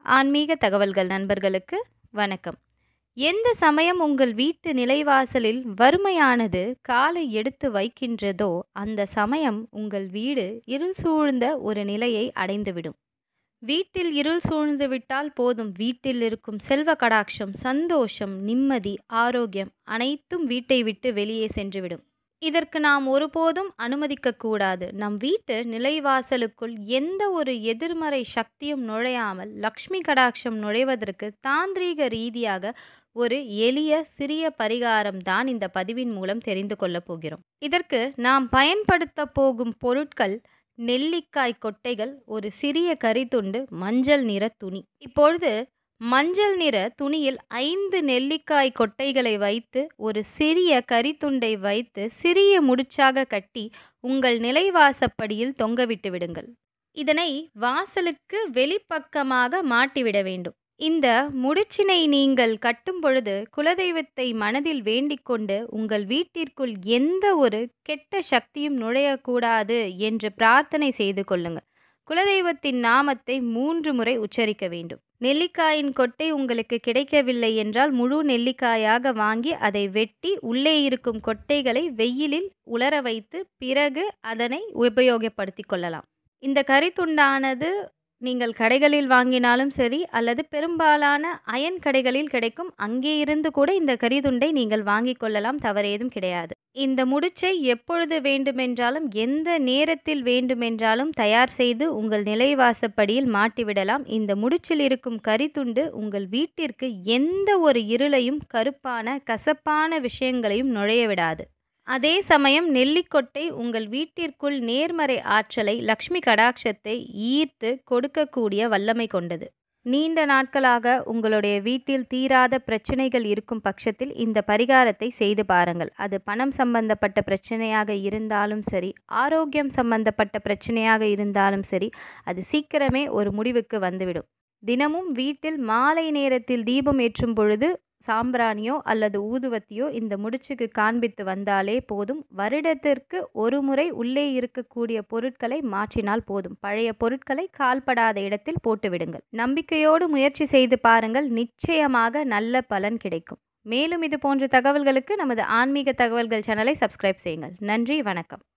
ஆன்மீக தகவல்கள் நண்பர்களுக்கு வணக்கம் எந்த சமயம் உங்கள் வீட்டு நிலைவாசலில் வறுமையானது காலை எடுத்து வைக்கின்றதோ அந்த சமயம் உங்கள் வீடு இருள் சூழ்ந்த ஒரு நிலையை அடைந்துவிடும் வீட்டில் இருள் சூழ்ந்து விட்டால் போதும் வீட்டில் இருக்கும் செல்வ கடாட்சம் சந்தோஷம் நிம்மதி ஆரோக்கியம் அனைத்தும் வீட்டை விட்டு வெளியே சென்றுவிடும் இதற்கு நாம் ஒருபோதும் அனுமதிக்கக்கூடாது நம் வீட்டு நிலைவாசலுக்குள் எந்த ஒரு எதிர்மறை சக்தியும் நுழையாமல் லக்ஷ்மி கடாட்சம் நுழைவதற்கு தாந்திரீக ரீதியாக ஒரு எளிய சிறிய பரிகாரம் தான் இந்த பதிவின் மூலம் தெரிந்து கொள்ளப் போகிறோம் இதற்கு நாம் பயன்படுத்த போகும் பொருட்கள் நெல்லிக்காய் கொட்டைகள் ஒரு சிறிய கரித்துண்டு மஞ்சள் நிற துணி இப்பொழுது மஞ்சள் நிற துணியில் ஐந்து நெல்லிக்காய் கொட்டைகளை வைத்து ஒரு சிறிய கரித்துண்டை வைத்து சிறிய முடிச்சாக கட்டி உங்கள் நிலைவாசப்படியில் தொங்கவிட்டு விடுங்கள் இதனை வாசலுக்கு வெளிப்பக்கமாக மாட்டிவிட வேண்டும் இந்த முடிச்சினை நீங்கள் கட்டும் பொழுது குலதெய்வத்தை மனதில் வேண்டிக் கொண்டு உங்கள் வீட்டிற்குள் எந்த ஒரு கெட்ட சக்தியும் நுழையக்கூடாது என்று பிரார்த்தனை செய்து கொள்ளுங்கள் குலதெய்வத்தின் நாமத்தை மூன்று முறை உச்சரிக்க வேண்டும் நெல்லிக்காயின் கொட்டை உங்களுக்கு கிடைக்கவில்லை என்றால் முழு நெல்லிக்காயாக வாங்கி அதை வெட்டி உள்ளே இருக்கும் கொட்டைகளை வெயிலில் உலர வைத்து பிறகு அதனை உபயோகப்படுத்தி கொள்ளலாம் இந்த கரித்துண்டானது நீங்கள் கடைகளில் வாங்கினாலும் சரி அல்லது பெரும்பாலான அயன் கடைகளில் கிடைக்கும் அங்கே இருந்து கூட இந்த கரிதுண்டை நீங்கள் வாங்கிக் கொள்ளலாம் தவறேதும் கிடையாது இந்த முடிச்சை எப்பொழுது வேண்டுமென்றாலும் எந்த நேரத்தில் வேண்டுமென்றாலும் தயார் செய்து உங்கள் நிலைவாசப்படியில் மாட்டிவிடலாம் இந்த முடிச்சில் இருக்கும் கரித்துண்டு உங்கள் வீட்டிற்கு எந்த ஒரு இருளையும் கருப்பான கசப்பான விஷயங்களையும் நுழைய விடாது அதே சமயம் நெல்லிக்கொட்டை உங்கள் வீட்டிற்குள் நேர்மறை ஆற்றலை லக்ஷ்மி கடாட்சத்தை ஈர்த்து கொடுக்கக்கூடிய வல்லமை கொண்டது நீண்ட நாட்களாக உங்களுடைய வீட்டில் தீராத பிரச்சனைகள் இருக்கும் பட்சத்தில் இந்த பரிகாரத்தை செய்து பாருங்கள் அது பணம் சம்பந்தப்பட்ட பிரச்சனையாக இருந்தாலும் சரி ஆரோக்கியம் சம்பந்தப்பட்ட பிரச்சனையாக இருந்தாலும் சரி அது சீக்கிரமே ஒரு முடிவுக்கு வந்துவிடும் தினமும் வீட்டில் மாலை நேரத்தில் தீபம் ஏற்றும் பொழுது சாம்பிராணியோ அல்லது ஊதுவத்தியோ இந்த முடிச்சுக்கு காண்பித்து வந்தாலே போதும் வருடத்திற்கு ஒரு முறை உள்ளே இருக்கக்கூடிய பொருட்களை மாற்றினால் போதும் பழைய பொருட்களை கால்படாத இடத்தில் போட்டுவிடுங்கள் நம்பிக்கையோடு முயற்சி செய்து பாருங்கள் நிச்சயமாக நல்ல பலன் கிடைக்கும் மேலும் இது போன்ற தகவல்களுக்கு நமது ஆன்மீக தகவல்கள் சேனலை சப்ஸ்கிரைப் செய்யுங்கள் நன்றி வணக்கம்